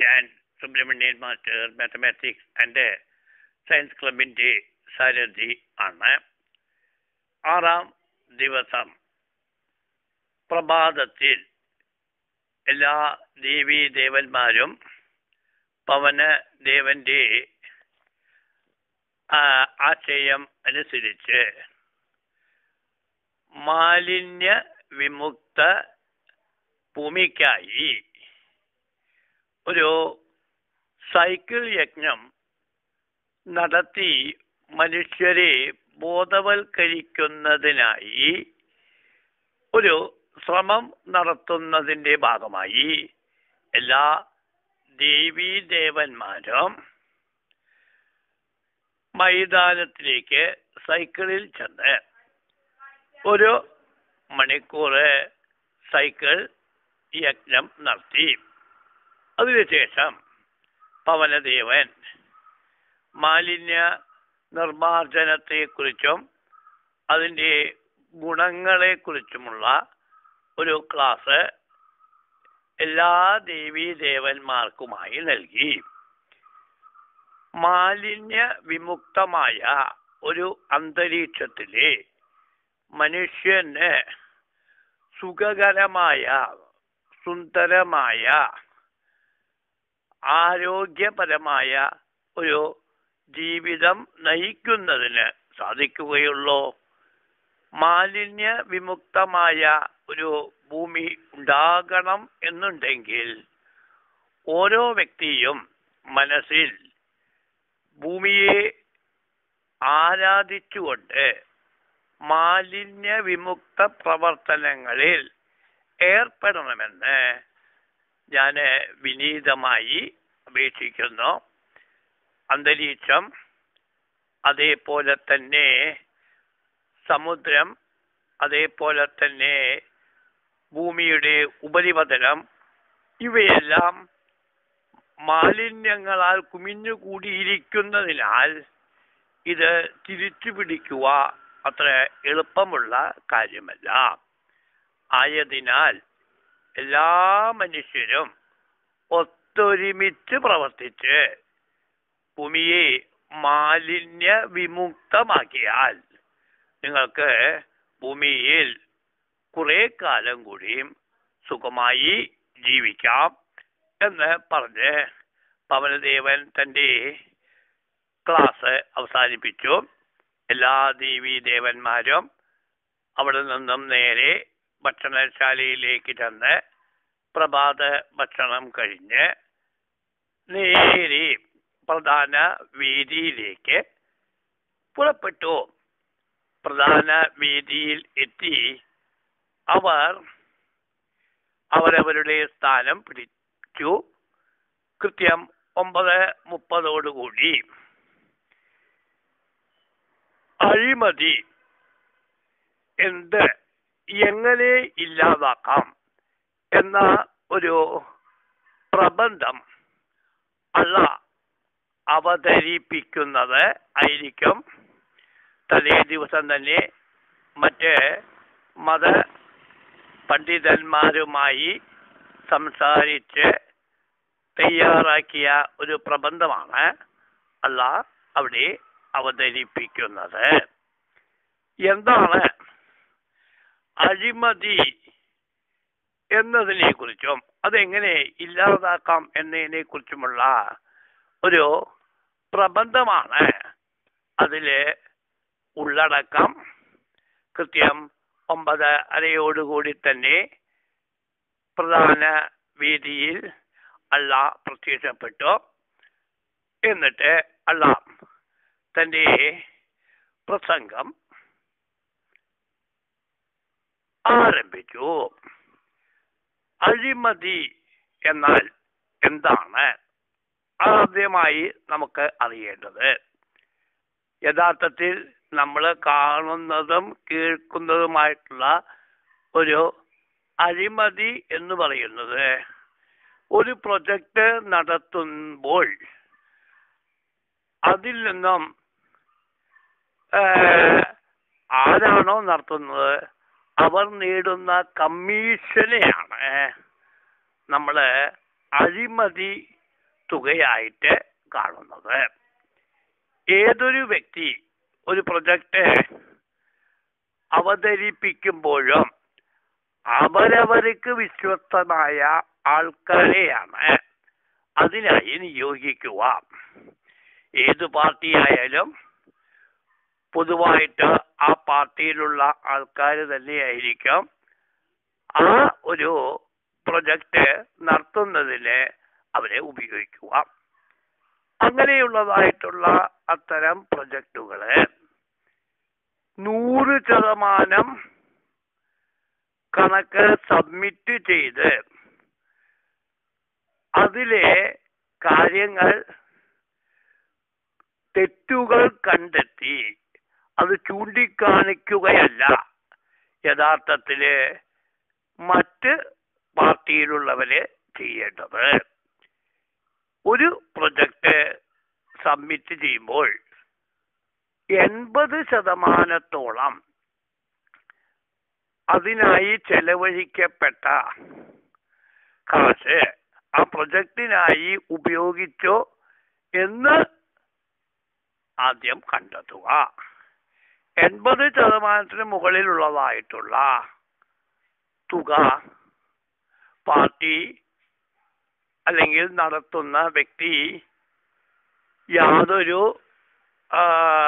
ഞാൻ Subrahmanyan master mathematics and science ക്ലബിൻ്റെ സാരഥി ആണ് ആറാം ദിവസം പ്രഭാതത്തിൽ എല്ലാ ദേവീ ദേവന്മാരും പവന ദേവന്റെ ആ, ആശയം അനുസരിച്ച് മാലിന്യ വിമുക്ത ഭൂമിക്കായി ഒരു സൈക്കിൾ യജ്ഞം നടത്തി മനുഷ്യരെ ബോധവൽക്കരിക്കുന്നതിനായി ഒരു ശ്രമം നടത്തുന്നതിൻ്റെ ഭാഗമായി എല്ലാ ദേവീദേവന്മാരും മൈതാനത്തിലേക്ക് സൈക്കിളിൽ ചെന്ന് ഒരു മണിക്കൂർ സൈക്കിൾ യജ്ഞം നടത്തി അതിനുശേഷം പവനദേവൻ മാലിന്യ നിർമ്മാർജ്ജനത്തെക്കുറിച്ചും അതിൻ്റെ ഗുണങ്ങളെക്കുറിച്ചുമുള്ള ഒരു ക്ലാസ് എല്ലാ ദേവീദേവന്മാർക്കുമായി നൽകി മാലിന്യ വിമുക്തമായ ഒരു അന്തരീക്ഷത്തിലെ മനുഷ്യന് സുഖകരമായ സുന്ദരമായ ആരോഗ്യപരമായ ഒരു ജീവിതം നയിക്കുന്നതിന് സാധിക്കുകയുള്ളൂ മാലിന്യ വിമുക്തമായ ഒരു ഭൂമി ഉണ്ടാകണം എന്നുണ്ടെങ്കിൽ ഓരോ വ്യക്തിയും മനസ്സിൽ ഭൂമിയെ ആരാധിച്ചുകൊണ്ട് മാലിന്യ വിമുക്ത പ്രവർത്തനങ്ങളിൽ ഏർപ്പെടണമെന്ന് ഞാൻ വിനീതമായി അപേക്ഷിക്കുന്നു അന്തരീക്ഷം അതേപോലെ തന്നെ സമുദ്രം അതേപോലെ തന്നെ ഭൂമിയുടെ ഉപരിപതലം ഇവയെല്ലാം മാലിന്യങ്ങളാൽ കുമിഞ്ഞുകൂടിയിരിക്കുന്നതിനാൽ ഇത് തിരിച്ചു പിടിക്കുക അത്ര എളുപ്പമുള്ള കാര്യമല്ല ആയതിനാൽ എല്ലാ മനുഷ്യരും ഒത്തൊരുമിച്ച് പ്രവർത്തിച്ച് ഭൂമിയെ മാലിന്യ വിമുക്തമാക്കിയാൽ നിങ്ങൾക്ക് ഭൂമിയിൽ കുറെ കാലം കൂടിയും സുഖമായി ജീവിക്കാം എന്ന് പറഞ്ഞ് പവനദേവൻ തൻ്റെ ക്ലാസ് അവസാനിപ്പിച്ചു എല്ലാ ദേവീ ദേവന്മാരും അവിടെ നിന്നും നേരെ ഭക്ഷണശാലയിലേക്ക് ചെന്ന് പ്രഭാത ഭക്ഷണം കഴിഞ്ഞ് നേരെ പ്രധാന വേദിയിലേക്ക് പുറപ്പെട്ടു പ്രധാന വേദിയിൽ എത്തി അവർ അവരവരുടെ സ്ഥാനം പിടിച്ചു കൃത്യം ഒമ്പത് മുപ്പതോടുകൂടി അഴിമതി എന്ത് എങ്ങനെ ഇല്ലാതാക്കാം എന്ന ഒരു പ്രബന്ധം അല്ല അവതരിപ്പിക്കുന്നത് ആയിരിക്കും തലേ ദിവസം തന്നെ മറ്റ് മത പണ്ഡിതന്മാരുമായി സംസാരിച്ച് തയ്യാറാക്കിയ ഒരു പ്രബന്ധമാണ് അല്ല അവിടെ അവതരിപ്പിക്കുന്നത് എന്താണ് അഴിമതി എന്നതിനെ കുറിച്ചും അതെങ്ങനെ ഇല്ലാതാക്കാം എന്നതിനെ കുറിച്ചുമുള്ള ഒരു പ്രബന്ധമാണ് അതില് ഉള്ളടക്കം കൃത്യം ഒമ്പത് അരയോടുകൂടി തന്നെ പ്രധാന വേദിയിൽ അള്ള പ്രത്യക്ഷപ്പെട്ടു എന്നിട്ട് അള്ള തൻ്റെ പ്രസംഗം ആരംഭിച്ചു അഴിമതി എന്നാൽ എന്താണ് ആദ്യമായി നമുക്ക് അറിയേണ്ടത് യഥാർത്ഥത്തിൽ നമ്മൾ കാണുന്നതും കേൾക്കുന്നതുമായിട്ടുള്ള ഒരു അഴിമതി എന്ന് പറയുന്നത് ഒരു പ്രൊജക്റ്റ് നടത്തുമ്പോൾ അതിൽ നിന്നും ഏഹ്, ആരാണോ നടത്തുന്നത് അവർ നേടുന്ന കമ്മീഷനെയാണ് നമ്മൾ അഴിമതി തുകയായിട്ട് കാണുന്നത് ഏതൊരു വ്യക്തി ഒരു പ്രൊജക്റ്റ് അവതരിപ്പിക്കുമ്പോഴും അവരവർക്ക് വിശ്വസ്തമായ ആൾക്കാരെയാണ് അതിനായി നിയോഗിക്കുക ഏത് പാർട്ടിയായാലും പൊതുവായിട്ട് ആ പാർട്ടിയിലുള്ള ആൾക്കാർ തന്നെയായിരിക്കും ആ ഒരു പ്രൊജക്റ്റ് നടത്തുന്നതിന് അവരെ ഉപയോഗിക്കുക അങ്ങനെയുള്ളതായിട്ടുള്ള അത്തരം പ്രൊജക്റ്റുകള് നൂറ് ശതമാനം കണക്ക് സബ്മിറ്റ് ചെയ്ത് അതിലെ കാര്യങ്ങൾ തെറ്റുകൾ കണ്ടെത്തി അത് ചൂണ്ടിക്കാണിക്കുകയല്ല യഥാർത്ഥത്തില് മറ്റ് പാർട്ടിയിലുള്ളവര് ചെയ്യേണ്ടത് ഒരു പ്രൊജക്റ്റ് സബ്മിറ്റ് ചെയ്യുമ്പോൾ എൺപത് ശതമാനത്തോളം അതിനായി ചെലവഴിക്കപ്പെട്ട കാശ് ആ പ്രൊജക്റ്റിനായി ഉപയോഗിച്ചോ എന്ന് ആദ്യം കണ്ടെത്തുക എൺപത് ശതമാനത്തിന് മുകളിലുള്ളതായിട്ടുള്ള തുക പാർട്ടി അല്ലെങ്കിൽ നടത്തുന്ന വ്യക്തി യാതൊരു ആ,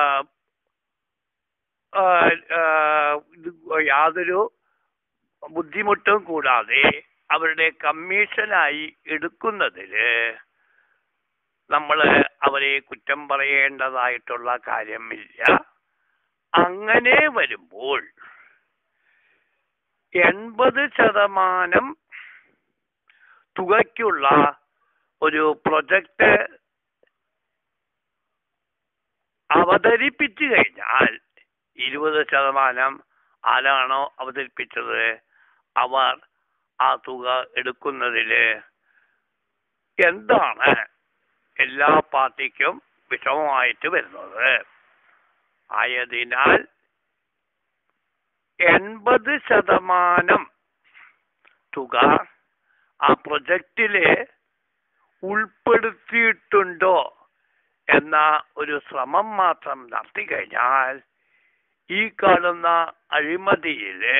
ആ, ആ, ഇത് യാതൊരു ബുദ്ധിമുട്ടും കൂടാതെ അവരുടെ കമ്മീഷനായി എടുക്കുന്നതില് നമ്മൾ അവരെ കുറ്റം പറയേണ്ടതായിട്ടുള്ള കാര്യമില്ല അങ്ങനെ വരുമ്പോൾ എൺപത് ശതമാനം തുകയ്ക്കുള്ള ഒരു പ്രൊജക്റ്റ് അവതരിപ്പിച്ചു കഴിഞ്ഞാൽ ഇരുപത് ശതമാനം ആരാണോ അവതരിപ്പിച്ചത് അവർ ആ തുക എടുക്കുന്നതില് എന്താണ് എല്ലാ പാർട്ടിക്കും വിഷമമായിട്ട് വരുന്നത് ആയതിനാൽ എൺപത് ശതമാനം തുക ആ പ്രൊജക്റ്റില് ഉൾപ്പെടുത്തിയിട്ടുണ്ടോ എന്ന ഒരു ശ്രമം മാത്രം നടത്തി കഴിഞ്ഞാൽ ഈ കാണുന്ന അഴിമതിയില്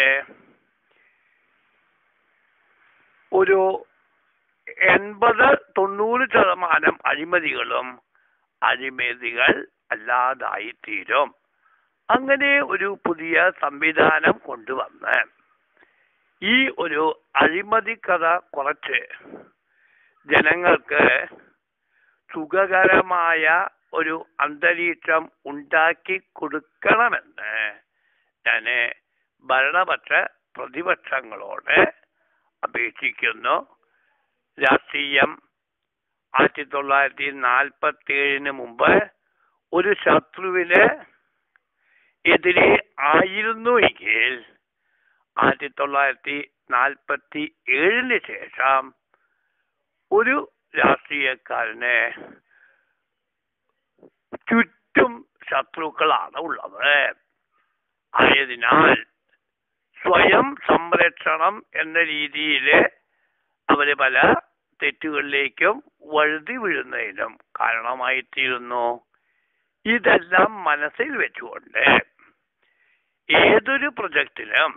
ഒരു എൺപത് തൊണ്ണൂറ് ശതമാനം അഴിമതികളും അഴിമതികൾ അല്ലാതായി തീരും അങ്ങനെ ഒരു പുതിയ സംവിധാനം കൊണ്ടുവന്ന് ഈ ഒരു അഴിമതി കഥ കുറച്ച് ജനങ്ങൾക്ക് സുഖകരമായ ഒരു അന്തരീക്ഷം ഉണ്ടാക്കി കൊടുക്കണമെന്ന് ഞാൻ ഭരണപക്ഷ പ്രതിപക്ഷങ്ങളോട് അപേക്ഷിക്കുന്നു രാഷ്ട്രീയം ആയിരത്തി തൊള്ളായിരത്തി നാൽപ്പത്തി ഏഴിന് മുമ്പ് ഒരു ശത്രുവിന് എതിരെ ആയിരുന്നു എങ്കിൽ ആയിരത്തി തൊള്ളായിരത്തി നാൽപ്പത്തി ഏഴിന് ശേഷം ഒരു രാഷ്ട്രീയക്കാരന് ചുറ്റും ശത്രുക്കളാണ് ഉള്ളത് ആയതിനാൽ സ്വയം സംരക്ഷണം എന്ന രീതിയിൽ അവര് പല തെറ്റുകളിലേക്കും വഴുതി വീഴുന്നതിനും കാരണമായിത്തീരുന്നു ഇതെല്ലാം മനസ്സിൽ വെച്ചുകൊണ്ട് ഏതൊരു പ്രൊജക്റ്റിലും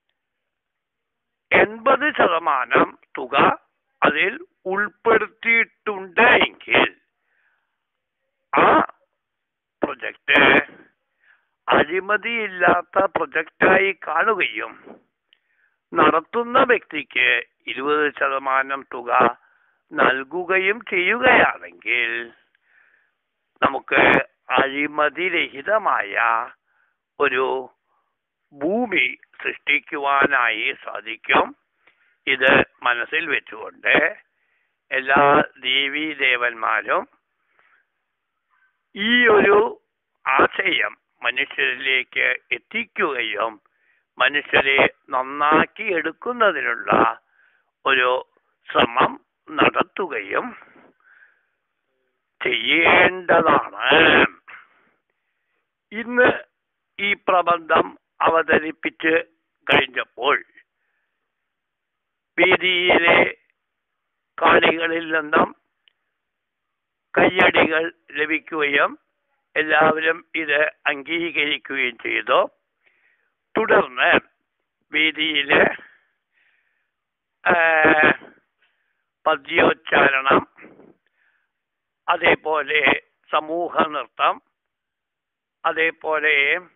എൺപത് ശതമാനം തുക അതിൽ ഉൾപ്പെടുത്തിയിട്ടുണ്ട് എങ്കിൽ ആ പ്രൊജക്റ്റ് അഴിമതിയില്ലാത്ത പ്രൊജക്റ്റായി കാണുകയും നടത്തുന്ന വ്യക്തിക്ക് ഇരുപത് ശതമാനം തുക നൽകുകയും ചെയ്യുകയാണെങ്കിൽ നമുക്ക് അഴിമതിരഹിതമായ ഒരു ഭൂമി സൃഷ്ടിക്കുവാനായി സാധിക്കും ഇത് മനസ്സിൽ വെച്ചുകൊണ്ട് എല്ലാ ദേവീ ദേവന്മാരും ഈ ഒരു ആശയം മനുഷ്യരിലേക്ക് എത്തിക്കുകയും മനുഷ്യരെ നന്നാക്കി എടുക്കുന്നതിനുള്ള ഒരു ശ്രമം നടത്തുകയും ചെയ്യേണ്ടതാണ് ഇന്ന് ഈ പ്രബന്ധം അവതരിപ്പിച്ച് കഴിഞ്ഞപ്പോൾ വേദിയിലെ കാണികളിൽ നിന്നും കയ്യടികൾ ലഭിക്കുകയും എല്ലാവരും ഇത് അംഗീകരിക്കുകയും ചെയ്തു തുടർന്ന് വേദിയിൽ പദ്യോച്ചാരണം അതേപോലെ സമൂഹ നൃത്തം അതേപോലെ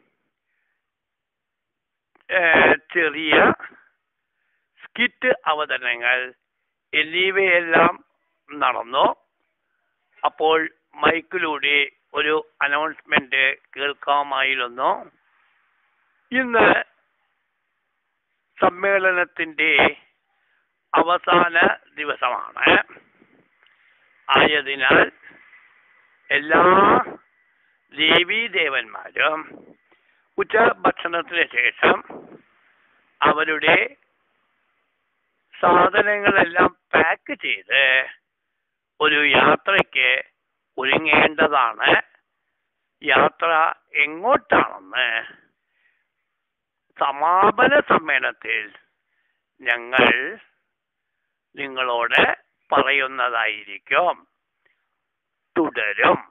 ഏഹ്, ചെറിയ സ്കിറ്റ് അവതരണങ്ങൾ എന്നിവയെല്ലാം നടന്നു അപ്പോൾ മൈക്കിലൂടെ ഒരു അനൗൺസ്മെന്റ് കേൾക്കാമായിരുന്നു ഇന്ന് സമ്മേളനത്തിന്റെ അവസാന ദിവസമാണ് ആയതിനാൽ എല്ലാ ദേവീദേവന്മാരും ഉച്ചഭക്ഷണത്തിന് ശേഷം അവരുടെ സാധനങ്ങളെല്ലാം പാക്ക് ചെയ്ത് ഒരു യാത്രയ്ക്ക് ഒരുങ്ങേണ്ടതാണ് യാത്ര എങ്ങോട്ടാണെന്ന് സമാപന സമ്മേളനത്തിൽ ഞങ്ങൾ നിങ്ങളോട് പറയുന്നതായിരിക്കും തുടരും